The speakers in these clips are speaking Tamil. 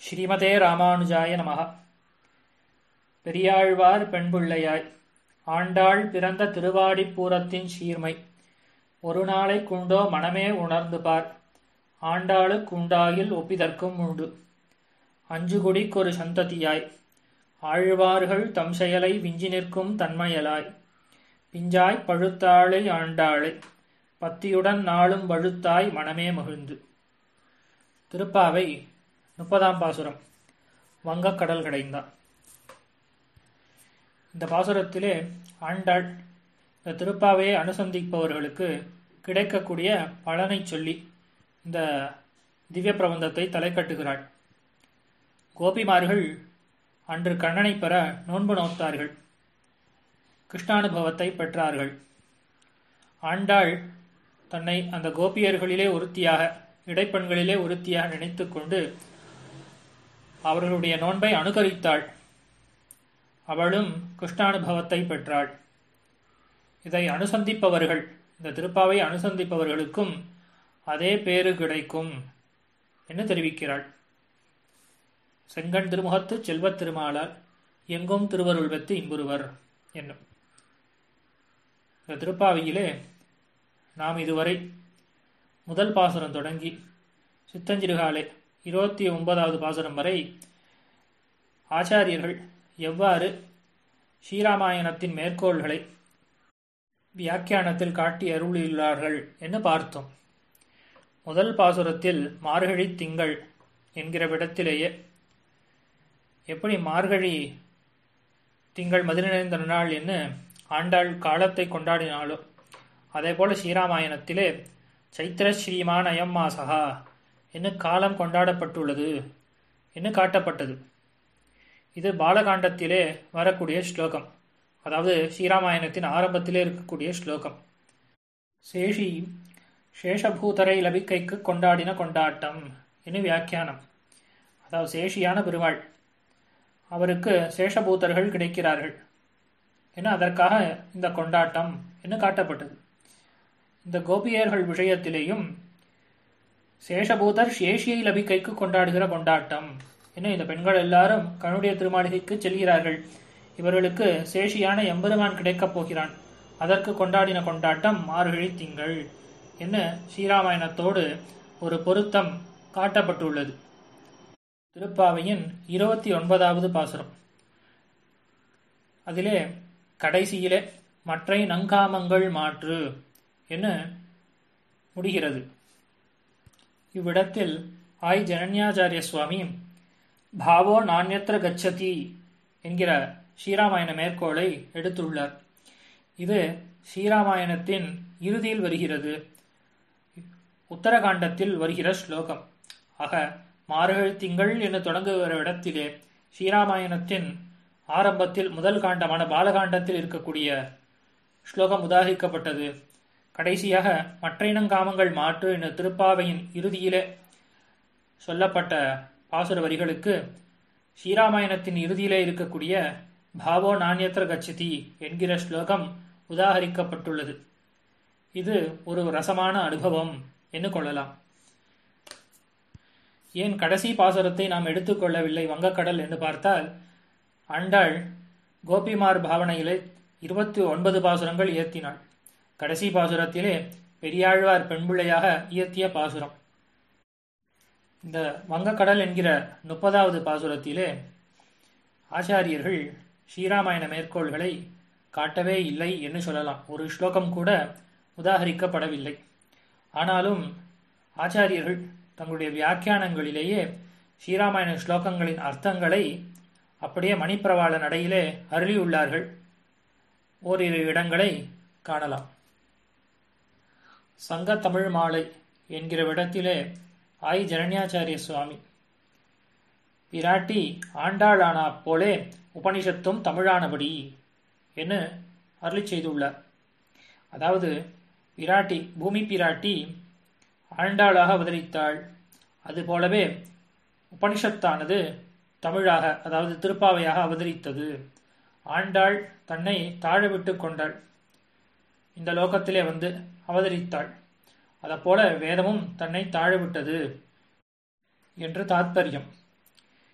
ஸ்ரீமதே ராமானுஜாய நமஹ பெரியாழ்வார் பெண்பிள்ளையாய் ஆண்டாள் பிறந்த திருவாடிப்பூரத்தின் சீர்மை ஒரு நாளை குண்டோ மனமே உணர்ந்து பார் ஆண்டாளுக்கு உண்டாயில் ஒப்பிதற்கும் உண்டு அஞ்சு குடிக்கொரு சந்ததியாய் ஆழ்வார்கள் தம் செயலை விஞ்சி நிற்கும் தன்மையலாய் பிஞ்சாய் பழுத்தாளை ஆண்டாளை பத்தியுடன் நாளும் வழுத்தாய் மனமே மகிழ்ந்து திருப்பாவை முப்பதாம் பாசுரம் வங்கக்கடல் கடைந்தான் இந்த பாசுரத்திலே ஆண்டாள் இந்த திருப்பாவையை அனுசந்திப்பவர்களுக்கு கிடைக்கக்கூடிய பலனை சொல்லி இந்த திவ்ய பிரபந்தத்தை தலை கட்டுகிறாள் கோபிமார்கள் அன்று கண்ணனை பெற நோன்பு நோத்தார்கள் கிருஷ்ணானுபவத்தை பெற்றார்கள் ஆண்டாள் தன்னை அந்த கோபியர்களிலே ஒருத்தியாக இடைப்பெண்களிலே ஒருத்தியாக நினைத்து கொண்டு அவர்களுடைய நோன்பை அனுகரித்தாள் அவளும் கிருஷ்ணானுபவத்தை பெற்றாள் இதை அனுசந்திப்பவர்கள் இந்த திருப்பாவை அனுசந்திப்பவர்களுக்கும் அதே பேரு கிடைக்கும் என்று தெரிவிக்கிறாள் செங்கண் திருமுகத்து செல்வத் திருமாலால் எங்கும் திருவருள் வெத்து இன்புறுவர் என்னும் இந்த திருப்பாவையிலே நாம் இதுவரை முதல் பாசுரம் தொடங்கி சித்தஞ்சிறுகாலை இருபத்தி ஒன்பதாவது பாசுரம் வரை ஆச்சாரியர்கள் எவ்வாறு ஸ்ரீராமாயணத்தின் மேற்கோள்களை வியாக்கியானத்தில் காட்டி அருளியுள்ளார்கள் என்று பார்த்தோம் முதல் பாசுரத்தில் மார்கழி திங்கள் என்கிற விடத்திலேயே எப்படி மார்கழி திங்கள் மதிநிறைந்த நாள் என்று ஆண்டாள் காலத்தை கொண்டாடினாலும் அதே போல ஸ்ரீராமாயணத்திலே சைத்திர ஸ்ரீமான் அயம் மாசகா என்று காலம் கொண்டாடப்பட்டுள்ளது என்று காட்டப்பட்டது இது பாலகாண்டத்திலே வரக்கூடிய ஸ்லோகம் அதாவது ஸ்ரீராமாயணத்தின் ஆரம்பத்திலே இருக்கக்கூடிய ஸ்லோகம் சேஷி சேஷபூதரை லபிக்கைக்கு கொண்டாடின கொண்டாட்டம் என்று வியாக்கியானம் அதாவது சேஷியான பெருமாள் அவருக்கு சேஷபூதர்கள் கிடைக்கிறார்கள் என அதற்காக இந்த கொண்டாட்டம் என்று காட்டப்பட்டது இந்த கோபியர்கள் விஷயத்திலேயும் சேஷபூதர் சேஷியை லபிக்கைக்கு கொண்டாடுகிற கொண்டாட்டம் என இந்த பெண்கள் எல்லாரும் கனுடைய திருமாளிகைக்கு செல்கிறார்கள் இவர்களுக்கு சேஷியான எம்பெருமான் கிடைக்கப் போகிறான் அதற்கு கொண்டாடின கொண்டாட்டம் மார்கழி திங்கள் என்ன ஸ்ரீராமாயணத்தோடு ஒரு பொருத்தம் காட்டப்பட்டுள்ளது திருப்பாவையின் இருபத்தி ஒன்பதாவது பாசுரம் அதிலே கடைசியிலே மற்றை நங்காமங்கள் மாற்று என முடிகிறது இவ்விடத்தில் ஆய் ஜனன்யாச்சாரிய சுவாமி பாவோ நானியத்திர கச்சதி என்கிற ஸ்ரீராமாயண மேற்கோளை எடுத்துள்ளார் இது ஸ்ரீராமாயணத்தின் இறுதியில் வருகிறது உத்தரகாண்டத்தில் வருகிற ஸ்லோகம் ஆக மார்கழி திங்கள் என்று தொடங்குகிற இடத்திலே ஸ்ரீராமாயணத்தின் ஆரம்பத்தில் முதல் காண்டமான பாலகாண்டத்தில் இருக்கக்கூடிய ஸ்லோகம் உதாரிக்கப்பட்டது கடைசியாக மற்ற இனங்காமங்கள் மாற்று என்ற திருப்பாவையின் இறுதியிலே சொல்லப்பட்ட பாசுர வரிகளுக்கு ஸ்ரீராமாயணத்தின் இறுதியிலே இருக்கக்கூடிய பாவோ நானியத்திர கச்சதி என்கிற ஸ்லோகம் உதாகரிக்கப்பட்டுள்ளது இது ஒரு ரசமான அனுபவம் என்று கொள்ளலாம் ஏன் கடைசி பாசுரத்தை நாம் எடுத்துக்கொள்ளவில்லை வங்கக்கடல் என்று பார்த்தால் அண்டாள் கோபிமார் பாவனையிலே இருபத்தி ஒன்பது பாசுரங்கள் இயற்றினாள் கடைசி பாசுரத்திலே பெரியாழ்வார் பெண்பிள்ளையாக இயற்றிய பாசுரம் இந்த வங்கக்கடல் என்கிற முப்பதாவது பாசுரத்திலே ஆச்சாரியர்கள் ஸ்ரீராமாயண மேற்கோள்களை காட்டவே இல்லை என்று சொல்லலாம் ஒரு ஸ்லோகம் கூட உதாகரிக்கப்படவில்லை ஆனாலும் ஆச்சாரியர்கள் தங்களுடைய வியாக்கியானங்களிலேயே ஸ்ரீராமாயண ஸ்லோகங்களின் அர்த்தங்களை அப்படியே மணிப்பிரவாள நடையிலே அருளியுள்ளார்கள் ஓரிரு இடங்களை காணலாம் சங்க தமிழ் மாலை என்கிற விடத்திலே ஆய் ஜனன்யாச்சாரிய சுவாமி பிராட்டி ஆண்டாளானா போலே உபனிஷத்தும் தமிழானபடி என்று அருளி செய்துள்ளார் அதாவது பிராட்டி பூமி பிராட்டி ஆண்டாளாக அவதரித்தாள் அதுபோலவே உபனிஷத்தானது தமிழாக அதாவது திருப்பாவையாக அவதரித்தது ஆண்டாள் தன்னை தாழவிட்டு கொண்டாள் இந்த லோகத்திலே வந்து அவதரித்தாள் அதப்போல வேதமும் தன்னை தாழவிட்டது என்று தாத்பரியம்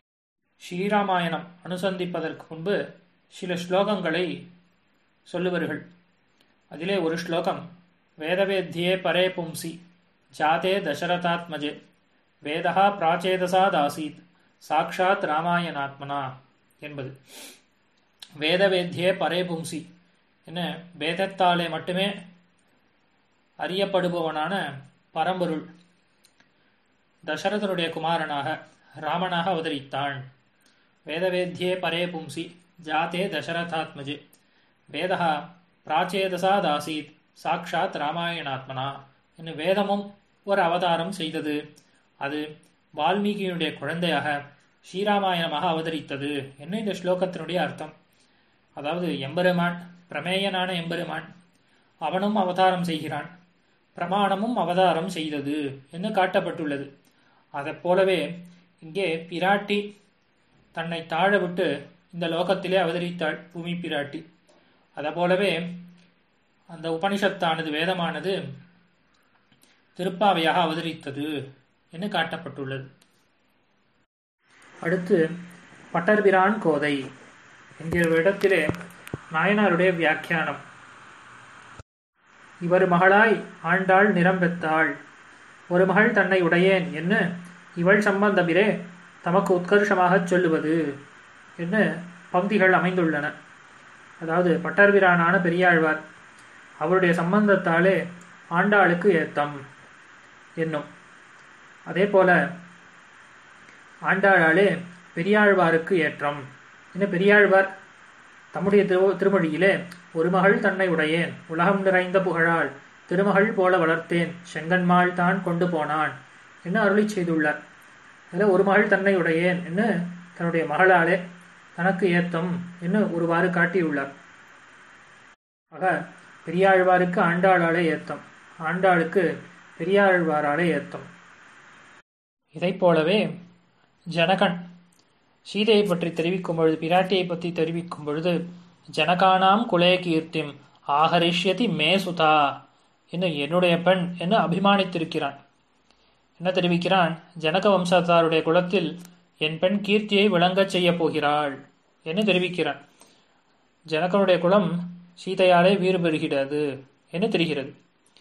ஸ்ரீராமாயணம் அனுசந்திப்பதற்கு முன்பு சில ஸ்லோகங்களை சொல்லுவர்கள் அதிலே ஒரு ஸ்லோகம் வேதவேத்தியே பரே பும்சி ஜாதே தசரதாத்மஜே வேதா பிராச்சேதசாதாசீத் சாக்ஷாத் ராமாயணாத்மனா என்பது வேதவேத்தியே பரே பும்சி என்ன வேதத்தாலே மட்டுமே அறியப்படுபவனான பரம்பொருள் தசரதனுடைய குமாரனாக ராமனாக அவதரித்தான் வேதவேத்தியே பரே பும்சி ஜாதே தசரதாத்மஜே வேதா பிராச்சேதசாதாசீத் சாக்ஷாத் ராமாயணாத்மனா என்ன வேதமும் ஒரு அவதாரம் செய்தது அது வால்மீகியினுடைய குழந்தையாக ஸ்ரீராமாயணமாக அவதரித்தது என்ன இந்த ஸ்லோகத்தினுடைய அர்த்தம் அதாவது எம்பெருமான் பிரமேயனான எம்பெருமான் அவனும் அவதாரம் செய்கிறான் பிரமாணமும் அவதாரம் செய்தது என்று காட்டப்பட்டுள்ளது அதை போலவே இங்கே பிராட்டி தன்னை தாழ விட்டு இந்த லோகத்திலே அவதரித்தாள் பூமி பிராட்டி அதை போலவே அந்த உபனிஷத்தானது வேதமானது திருப்பாவையாக அவதரித்தது என்று காட்டப்பட்டுள்ளது அடுத்து பட்டர்பிரான் கோதை என்கிற இடத்திலே நாயனாருடைய வியாக்கியானம் இவர் மகளாய் ஆண்டாள் நிறம் பெற்றாள் ஒரு மகள் தன்னை உடையேன் என்ன இவள் சம்பந்தபிரே தமக்கு உத்கர்ஷமாகச் சொல்லுவது என்ன பந்திகள் அமைந்துள்ளன அதாவது பட்டர்பிரானான பெரியாழ்வார் அவருடைய சம்பந்தத்தாலே ஆண்டாளுக்கு ஏத்தம் என்னும் அதே போல ஆண்டாளாலே பெரியாழ்வாருக்கு ஏற்றம் என்ன பெரியாழ்வார் தம்முடைய திரு திருமொழியிலே ஒரு மகள் தன்னை உடையேன் உலகம் நிறைந்த புகழால் திருமகள் போல வளர்த்தேன் செங்கன்மாள் தான் கொண்டு போனான் என்று அருளி செய்துள்ளார் அதில் ஒரு மகள் தன்னை உடையேன் என்று தன்னுடைய மகளாலே தனக்கு ஏத்தம் என்று ஒருவாறு காட்டியுள்ளார் ஆக பெரியாழ்வாருக்கு ஆண்டாளாலே ஏத்தம் ஆண்டாளுக்கு பெரியாழ்வாராலே ஏத்தம் இதைப் போலவே ஜனகன் சீதையை பற்றி தெரிவிக்கும் பொழுது பிராட்டியை பற்றி தெரிவிக்கும் பொழுது ஜனகானாம் குலே கீர்த்திம் ஆகரிஷ்யதி மே சுதா என்று என்னுடைய பெண் என்று அபிமானித்திருக்கிறான் என்ன தெரிவிக்கிறான் ஜனக வம்சத்தாருடைய குலத்தில் என் பெண் கீர்த்தியை விளங்கச் செய்ய போகிறாள் என்று தெரிவிக்கிறான் ஜனகனுடைய குலம் சீதையாலே வீறு பெறுகிறது என்று தெரிகிறது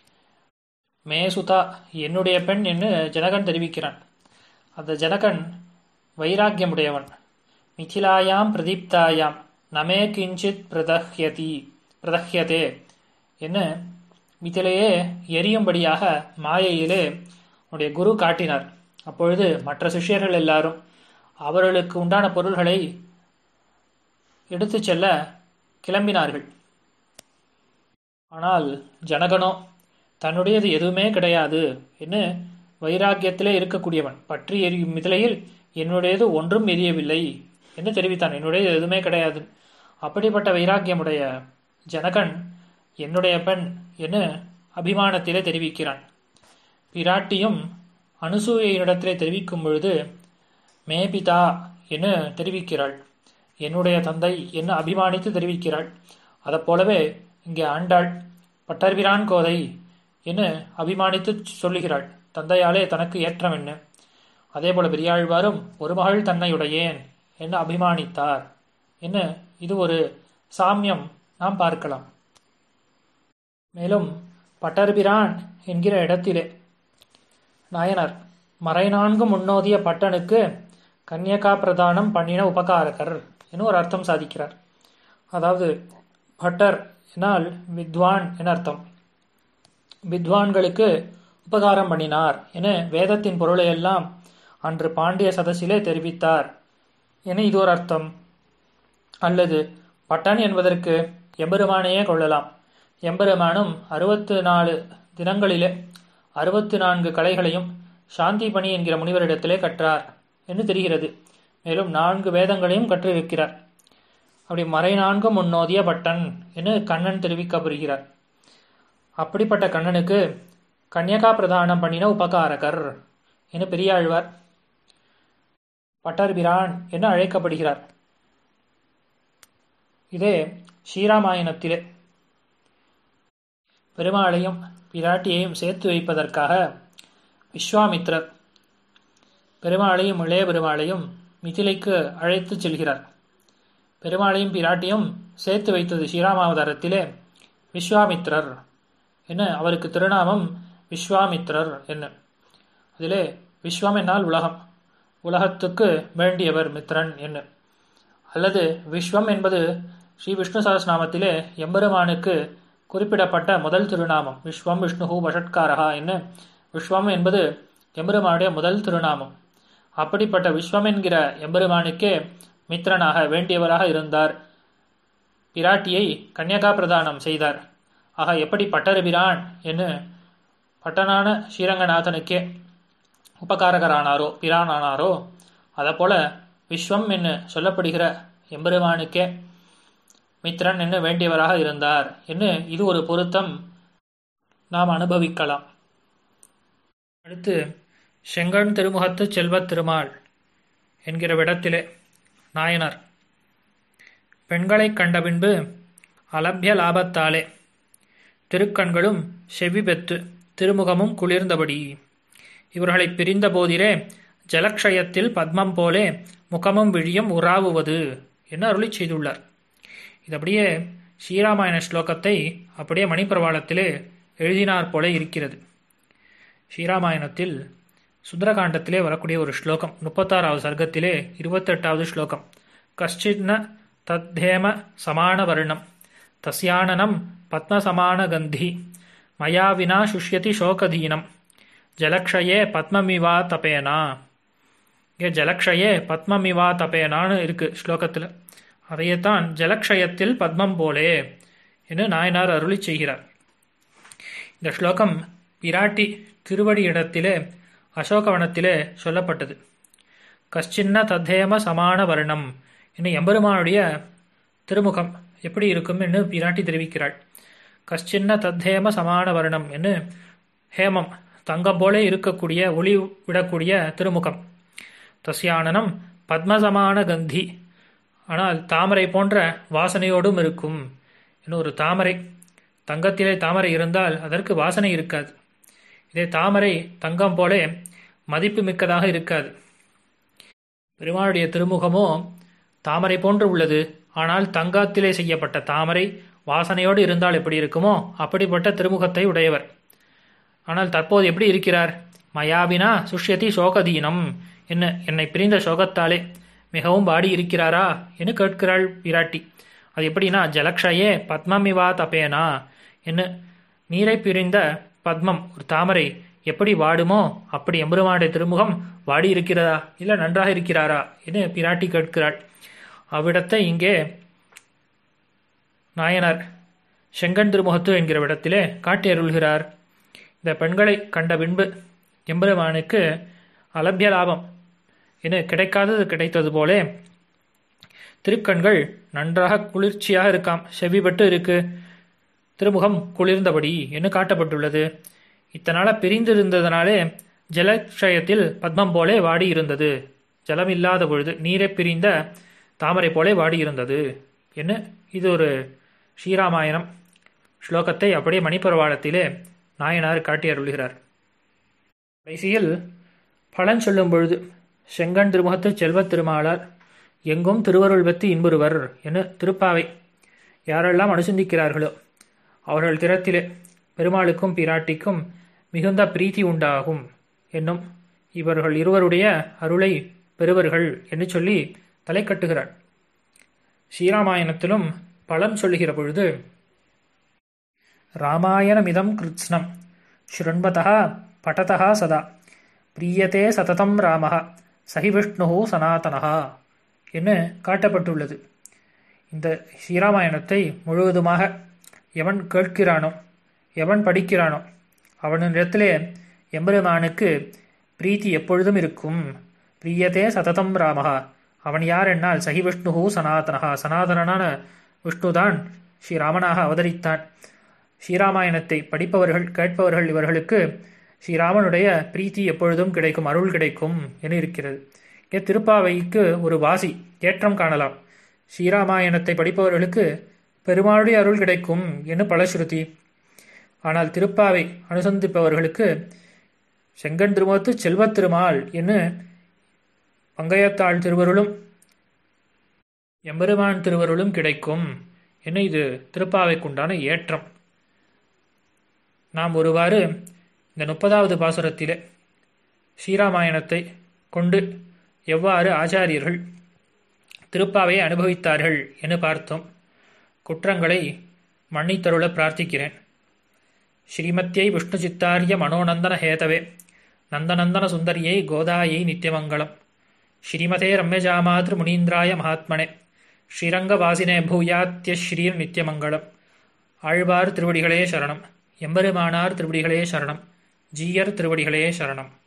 மேசுதா என்னுடைய பெண் என்று ஜனகன் தெரிவிக்கிறான் அந்த ஜனகன் வைராக்கியமுடையவன் மிथिलायाம் பிரதீப்தாயாம் நமே கிஞ்சித் பிரதஹ்யதி பிரதஹ்யதே என்ன மிதிலையே எரியும்படியாக மாயையிலே உன்னுடைய குரு காட்டினார் அப்பொழுது மற்ற சிஷ்யர்கள் எல்லாரும் அவர்களுக்கு உண்டான பொருள்களை எடுத்துச் செல்ல கிளம்பினார்கள் ஆனால் ஜனகனோ தன்னுடையது எதுவுமே கிடையாது என்று வைராக்கியத்திலே இருக்கக்கூடியவன் பற்றி எரியும் மிதிலையில் என்னுடையது ஒன்றும் எரியவில்லை என்று தெரிவித்தான் என்னுடையது எதுவுமே கிடையாது அப்படிப்பட்ட வைராக்கியமுடைய ஜனகன் என்னுடைய பெண் என்று அபிமானத்திலே தெரிவிக்கிறான் பிராட்டியும் அனுசூயினிடத்திலே தெரிவிக்கும் பொழுது மேபிதா என்று தெரிவிக்கிறாள் என்னுடைய தந்தை என்று அபிமானித்து தெரிவிக்கிறாள் அதைப்போலவே இங்கே ஆண்டாள் பட்டர்பிரான் கோதை என்று அபிமானித்து சொல்லுகிறாள் தந்தையாலே தனக்கு ஏற்றம் என்ன அதே போல பெரியாழ்வாரும் ஒரு மகள் தன்னையுடையேன் என்று அபிமானித்தார் என்ன இது ஒரு சாமியம் நாம் பார்க்கலாம் மேலும் பட்டர்பிரான் என்கிற இடத்திலே நாயனர் மறைநான்கு முன்னோதிய பட்டனுக்கு கன்யகா பிரதானம் பண்ணின உபகாரகர் என ஒரு அர்த்தம் சாதிக்கிறார் அதாவது பட்டர் என்னால் வித்வான் என அர்த்தம் வித்வான்களுக்கு உபகாரம் பண்ணினார் என வேதத்தின் பொருளை எல்லாம் அன்று பாண்டிய சதசிலே தெரிவித்தார் என இது ஒரு அர்த்தம் அல்லது பட்டன் என்பதற்கு எம்பெருமானையே கொள்ளலாம் எம்பெருமானும் அறுபத்து நாலு தினங்களிலே அறுபத்து நான்கு கலைகளையும் சாந்தி பணி என்கிற முனிவரிடத்திலே கற்றார் என்று தெரிகிறது மேலும் நான்கு வேதங்களையும் கற்றிருக்கிறார் அப்படி மறை நான்கு முன்னோதிய பட்டன் என்று கண்ணன் தெரிவிக்கப்படுகிறார் அப்படிப்பட்ட கண்ணனுக்கு கன்யகா பிரதானம் பண்ணின உபகாரகர் என பெரியாழ்வார் பட்டர்பிரான் என அழைக்கப்படுகிறார் இதே ஸ்ரீராமாயணத்திலே பெருமாளையும் பிராட்டியையும் சேர்த்து வைப்பதற்காக விஸ்வாமித்ரர் பெருமாளையும் இளைய பெருமாளையும் மிதிலைக்கு அழைத்துச் செல்கிறார் பெருமாளையும் பிராட்டியும் சேர்த்து வைத்தது ஸ்ரீராமாவதாரத்திலே விஸ்வாமித்ரர் என்ன அவருக்கு திருநாமம் விஸ்வாமித்ரர் என்ன அதிலே விஸ்வம் என்னால் உலகம் உலகத்துக்கு வேண்டியவர் மித்ரன் என்ன அல்லது விஸ்வம் என்பது ஸ்ரீ விஷ்ணு சகஸ்நாமத்திலே எம்பெருமானுக்கு குறிப்பிடப்பட்ட முதல் திருநாமம் விஸ்வம் விஷ்ணுஹு வஷட்காரகா என்ன விஸ்வம் என்பது எம்பெருமானுடைய முதல் திருநாமம் அப்படிப்பட்ட விஸ்வம் என்கிற எம்பெருமானுக்கே மித்ரனாக வேண்டியவராக இருந்தார் பிராட்டியை கன்னியகா பிரதானம் செய்தார் ஆக எப்படி பட்டரபிரான் என்று பட்டனான ஸ்ரீரங்கநாதனுக்கே உபகாரகரானாரோ பிரானானாரோ போல விஸ்வம் என்று சொல்லப்படுகிற எம்பெருமானுக்கே மித்ரன் என்று வேண்டியவராக இருந்தார் என்று இது ஒரு பொருத்தம் நாம் அனுபவிக்கலாம் அடுத்து செங்கண் திருமுகத்து செல்வத் திருமால் என்கிற விடத்திலே நாயனார் பெண்களைக் கண்ட பின்பு அலபிய லாபத்தாலே திருக்கண்களும் செவி பெத்து திருமுகமும் குளிர்ந்தபடி இவர்களை பிரிந்த போதிலே ஜலக்ஷயத்தில் பத்மம் போலே முகமும் விழியும் உறாவுவது என்று அருளி செய்துள்ளார் இது அப்படியே ஸ்ரீராமாயண ஸ்லோகத்தை அப்படியே மணிப்பிரவாளத்திலே எழுதினார் போல இருக்கிறது ஸ்ரீராமாயணத்தில் சுந்தரகாண்டத்திலே வரக்கூடிய ஒரு ஸ்லோகம் முப்பத்தாறாவது சர்க்கத்திலே இருபத்தெட்டாவது ஸ்லோகம் கஷ்டின்ன தத்தேம சமான வர்ணம் தஸ்யானனம் பத்மசமான கந்தி மயா வினா சுஷ்யதி சோகதீனம் ஜலக்ஷயே பத்மமிவா தபேனா இங்கே ஜலக்ஷயே பத்மமிவா தபேனான்னு இருக்கு ஸ்லோகத்தில் அதையத்தான் ஜலக்ஷயத்தில் பத்மம் போலே என்று நாயனார் அருளி செய்கிறார் இந்த ஸ்லோகம் பிராட்டி திருவடி இடத்திலே அசோகவனத்திலே சொல்லப்பட்டது கஷ்டின்ன தத்தேம சமான வர்ணம் என்று எம்பெருமானுடைய திருமுகம் எப்படி இருக்கும் என்று பிராட்டி தெரிவிக்கிறாள் கஷ்டின்ன தத்தேம சமான வர்ணம் என்று ஹேமம் தங்கம் போலே இருக்கக்கூடிய ஒளி விடக்கூடிய திருமுகம் தஸ்யானனம் பத்மசமான கந்தி ஆனால் தாமரை போன்ற வாசனையோடும் இருக்கும் இன்னும் ஒரு தாமரை தங்கத்திலே தாமரை இருந்தால் அதற்கு வாசனை இருக்காது இதே தாமரை தங்கம் போலே மதிப்பு மிக்கதாக இருக்காது பெருமாளுடைய திருமுகமோ தாமரை போன்று உள்ளது ஆனால் தங்கத்திலே செய்யப்பட்ட தாமரை வாசனையோடு இருந்தால் எப்படி இருக்குமோ அப்படிப்பட்ட திருமுகத்தை உடையவர் ஆனால் தற்போது எப்படி இருக்கிறார் மயாபினா சுஷ்யதி சோகதீனம் என்ன என்னை பிரிந்த சோகத்தாலே மிகவும் பாடி இருக்கிறாரா என்று கேட்கிறாள் விராட்டி அது எப்படின்னா ஜலக்ஷயே பத்மமிவா தபேனா என்ன நீரை பிரிந்த பத்மம் ஒரு தாமரை எப்படி வாடுமோ அப்படி எம்பெருமானுடைய திருமுகம் வாடி இருக்கிறதா இல்லை நன்றாக இருக்கிறாரா என்று பிராட்டி கேட்கிறாள் அவ்விடத்தை இங்கே நாயனார் செங்கன் திருமுகத்து என்கிற விடத்திலே காட்டி அருள்கிறார் இந்த பெண்களை கண்ட பின்பு எம்பெருமானுக்கு அலபிய லாபம் என கிடைக்காதது கிடைத்தது போலே திருக்கண்கள் நன்றாக குளிர்ச்சியாக இருக்காம் செவிப்பட்டு இருக்கு திருமுகம் குளிர்ந்தபடி என்று காட்டப்பட்டுள்ளது இத்தனால பிரிந்திருந்ததனாலே ஜலக்ஷயத்தில் பத்மம் போலே வாடி இருந்தது ஜலம் இல்லாத பொழுது நீரை பிரிந்த தாமரை போலே வாடி இருந்தது என்ன இது ஒரு ஸ்ரீராமாயணம் ஸ்லோகத்தை அப்படியே மணிப்பரவாளத்திலே நாயனார் காட்டி அருள்கிறார் கடைசியில் பலன் சொல்லும் பொழுது செங்கன் திருமுகத்து செல்வத் திருமாளார் எங்கும் திருவருள் பெற்று இன்புறுவர் என திருப்பாவை யாரெல்லாம் அனுசந்திக்கிறார்களோ அவர்கள் திறத்திலே பெருமாளுக்கும் பிராட்டிக்கும் மிகுந்த பிரீத்தி உண்டாகும் என்னும் இவர்கள் இருவருடைய அருளை பெறுவர்கள் என்று சொல்லி தலை கட்டுகிறார் ஸ்ரீராமாயணத்திலும் பலன் சொல்லுகிற பொழுது ராமாயணமிதம் கிருத்ஸ்னம் ஸ்ருண்வதா பட்டதா சதா பிரியத்தே சததம் ராமஹ சஹி விஷ்ணு சனாதனஹா என்று காட்டப்பட்டுள்ளது இந்த ஸ்ரீராமாயணத்தை முழுவதுமாக எவன் கேட்கிறானோ எவன் படிக்கிறானோ அவனிடத்திலே எம்பெருமானுக்கு பிரீத்தி எப்பொழுதும் இருக்கும் பிரியத்தே சததம் ராமஹா அவன் யார் என்னால் சஹி விஷ்ணு சனாதனஹா சனாதனனான விஷ்ணுதான் ஸ்ரீராமனாக அவதரித்தான் ஸ்ரீராமாயணத்தை படிப்பவர்கள் கேட்பவர்கள் இவர்களுக்கு ஸ்ரீராமனுடைய பிரீத்தி எப்பொழுதும் கிடைக்கும் அருள் கிடைக்கும் என இருக்கிறது இங்கே திருப்பாவைக்கு ஒரு வாசி ஏற்றம் காணலாம் ஸ்ரீராமாயணத்தை படிப்பவர்களுக்கு பெருமாளுடைய அருள் கிடைக்கும் என்று பலஸ்ருதி ஆனால் திருப்பாவை அனுசந்திப்பவர்களுக்கு செங்கன் திருமுகத்து செல்வத் திருமால் என்று பங்கையத்தாள் திருவருளும் எம்பெருமான் திருவருளும் கிடைக்கும் என்ன இது திருப்பாவைக்குண்டான ஏற்றம் நாம் ஒருவாறு இந்த முப்பதாவது பாசுரத்திலே ஸ்ரீராமாயணத்தை கொண்டு எவ்வாறு ஆச்சாரியர்கள் திருப்பாவையை அனுபவித்தார்கள் என பார்த்தோம் குற்றங்களை மன்னித்தருள பிரார்த்திக்கிறேன் ஸ்ரீமத்தியை விஷ்ணு சித்தாரிய மனோநந்தன ஹேதவே நந்தநந்தன சுந்தரியை கோதாயை நித்தியமங்கலம் ஸ்ரீமதே ரம்யஜாமாத்ரு முனீந்திராய மகாத்மனே ஸ்ரீரங்கவாசினே பூயாத்திய ஸ்ரீர் நித்தியமங்கலம் ஆழ்வார் திருவடிகளே சரணம் எம்பெருமானார் திருவடிகளே சரணம் ஜீயர் திருவடிகளே சரணம்